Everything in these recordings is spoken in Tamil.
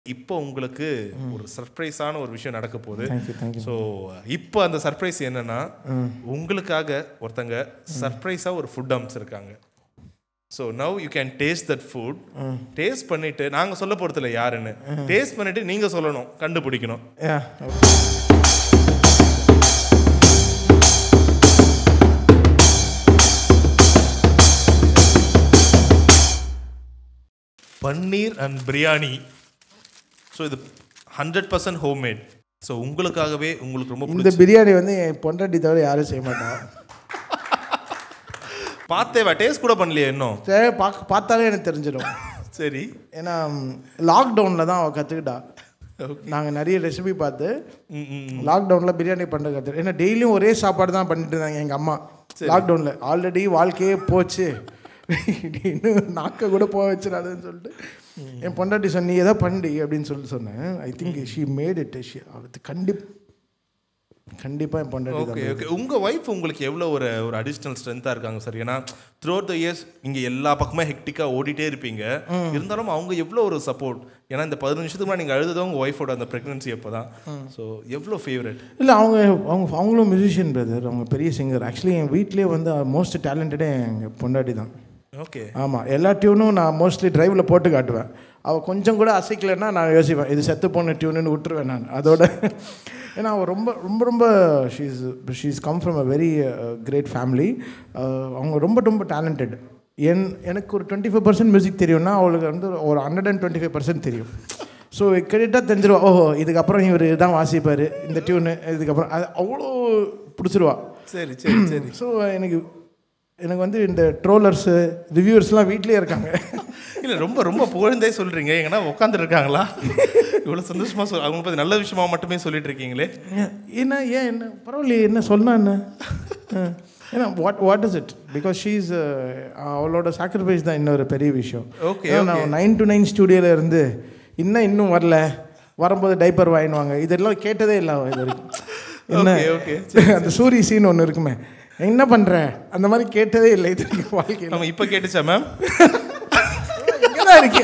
இப்போ உங்களுக்கு ஒரு சர்ப்ரைஸான ஒரு விஷயம் நடக்க போகுது தேங்க்யூ தேங்க்யூ ஸோ இப்போ அந்த சர்ப்ரைஸ் என்னன்னா உங்களுக்காக ஒருத்தங்க சர்ப்ரைஸாக ஒரு ஃபுட் அமைச்சிருக்காங்க so now you can taste that food taste பண்ணிட்டு நாங்கள் சொல்ல போகிறதில்ல யாருன்னு டேஸ்ட் பண்ணிட்டு நீங்கள் சொல்லணும் கண்டுபிடிக்கணும் yeah paneer and biryani so இது ஹண்ட்ரட் பர்சன்ட் ஹோம்மேட் ஸோ உங்களுக்காகவே உங்களுக்கு ரொம்ப இந்த பிரியாணி வந்து என் பொண்டாட்டி தவிர யாரும் செய்ய மாட்டான் பார்த்தேவா டேஸ்ட் கூட பண்ணலையே இன்னும் சரி பார்க்க பார்த்தாலே எனக்கு தெரிஞ்சிடும் சரி ஏன்னா லாக்டவுனில் தான் அவள் கற்றுக்கிட்டா நாங்கள் நிறைய ரெசிபி பார்த்து ம், ம். லாக்டவுனில் பிரியாணி பண்ணுறது கற்று ஏன்னா டெய்லியும் ஒரே சாப்பாடு தான் பண்ணிட்டு இருந்தாங்க எங்கள் அம்மா லாக்டவுனில் ஆல்ரெடி வாழ்க்கையே போச்சு இன்னும் நாக்க கூட போக வச்சிடாதுன்னு சொல்லிட்டு என் பொண்டாட்டி சொன்னி எதோ பண்ணி அப்படின்னு சொல்லிட்டு சொன்னேன் I think she made it she அது கண்டிப் கண்டிப்பாக என் பொண்டாட்டி தான் ஓகே ஓகே உங்கள் ஒய்ஃப் உங்களுக்கு எவ்வளோ ஒரு ஒரு அடிஷ்னல் ஸ்ட்ரென்த்தாக இருக்காங்க சார் ஏன்னா த்ரூ த இயர்ஸ் இங்கே எல்லா பக்கமே ஹெக்டிக்காக ஓடிட்டே இருப்பீங்க இருந்தாலும் அவங்க எவ்வளோ ஒரு சப்போர்ட் ஏன்னா இந்த பதினஞ்சு நிமிஷத்துக்கு முன்னாடி நீங்கள் அழுததும் உங்கள் ஒய்ஃபோட அந்த ப்ரெக்னன்சி அப்போ தான் ஸோ எவ்வளோ ஃபேவரட் இல்லை அவங்க அவங்க அவங்களும் மியூசிஷியன் பிரதர் அவங்க பெரிய சிங்கர் ஆக்சுவலி என் வீட்லேயே வந்து மோஸ்ட் டேலண்டடே எங்கள் பொண்டாட்டி தான் ஓகே ஆமாம் எல்லா டியூனும் நான் மோஸ்ட்லி டிரைவில் போட்டு காட்டுவேன் அவள் கொஞ்சம் கூட அசைக்கலைன்னா நான் யோசிப்பேன் இது செத்து போன டியூனுன்னு விட்டுருவேன் நான் அதோட ஏன்னா அவள் ரொம்ப ரொம்ப ரொம்ப she's she's come from a very great family அவங்க ரொம்ப ரொம்ப டேலண்டட் என் எனக்கு ஒரு டுவெண்ட்டி ஃபைவ் பர்சன்ட் மியூசிக் தெரியும்னா அவளுக்கு வந்து ஒரு hundred and twenty five percent தெரியும் ஸோ கிரெடிட்டாக தெரிஞ்சிருவா ஓஹோ இதுக்கப்புறம் இவர் தான் வாசிப்பார் இந்த டியூனு இதுக்கப்புறம் அது அவ்வளோ பிடிச்சிருவா சரி சரி சரி ஸோ எனக்கு எனக்கு வந்து இந்த ட்ரோலர்ஸு ரிவ்யூவர்ஸ்லாம் வீட்லேயே இருக்காங்க இல்லை ரொம்ப ரொம்ப புகழ்ந்தே சொல்கிறீங்க எங்கன்னா உட்காந்துருக்காங்களா இவ்வளோ சந்தோஷமாக சொல் அவங்க பற்றி நல்ல விஷயமா மட்டுமே சொல்லிட்டு இருக்கீங்களே என்ன ஏன் என்ன பரவாயில்லையே என்ன சொன்னா என்ன அஹ், ஏன்னா what what is it because she's அவளோட சாக்ரிஃபைஸ் தான் இன்னொரு பெரிய விஷயம் Okay, ஏன்னா நான் நைன் டு நைன் ஸ்டூடியோவில் இருந்து இன்னும் இன்னும் வரல வரும்போது டைப்பர் வாங்கிடுவாங்க இதெல்லாம் கேட்டதே இல்லை அவ இது வரைக்கும் என்ன Okay, okay. அந்த சூரி சீன் ஒன்று இருக்குமே என்ன பண்ணுற அந்த மாதிரி கேட்டதே இல்லை இது வரைக்கும் வாழ்க்கையில் நம்ம இப்போ கேட்டுச்சா மேம் இங்கே தான் இருக்கியா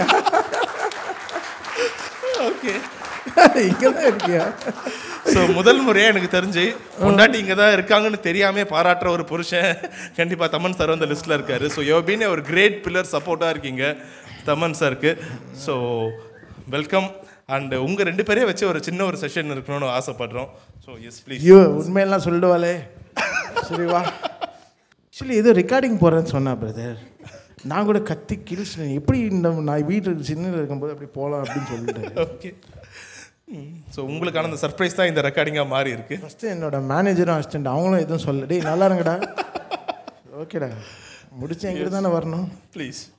ஓகே இங்கே தான் இருக்கியா ஸோ முதல் முறையாக எனக்கு தெரிஞ்சு பொண்டாட்டி இங்கே தான் இருக்காங்கன்னு தெரியாமே பாராட்டுற ஒரு புருஷன் கண்டிப்பாக தமன் சார் அந்த லிஸ்ட்டில் இருக்காரு ஸோ யோ பீன் ஒரு கிரேட் பில்லர் சப்போர்ட்டாக இருக்கீங்க தமன் சாருக்கு ஸோ வெல்கம் அண்ட் உங்கள் ரெண்டு பேரையும் வச்சு ஒரு சின்ன ஒரு செஷன் இருக்கணும்னு ஆசைப்படுறோம் ஸோ எஸ் ப்ளீஸ் ஐயோ உண்மையெல்லாம் சொல்லிடுவாளே சரி வா ஆக்சுவலி ஏதோ ரெக்கார்டிங் போகிறேன்னு சொன்னா பிரதர் நான் கூட கத்தி கில்ஸ் எப்படி இந்த நான் வீட்டில் சின்னதில் இருக்கும்போது அப்படி போகலாம் அப்படின்னு சொல்லிட்டு ஓகே ஸோ உங்களுக்கான அந்த சர்ப்ரைஸ் தான் இந்த ரெக்கார்டிங்காக மாறி இருக்கு ஃபஸ்ட்டு என்னோட மேனேஜரும் அசிஸ்டன்ட் அவங்களும் எதுவும் சொல்ல டேய் நல்லா இருங்கடா ஓகேடா முடிச்சு எங்கிட்ட தானே வரணும் ப்ளீஸ்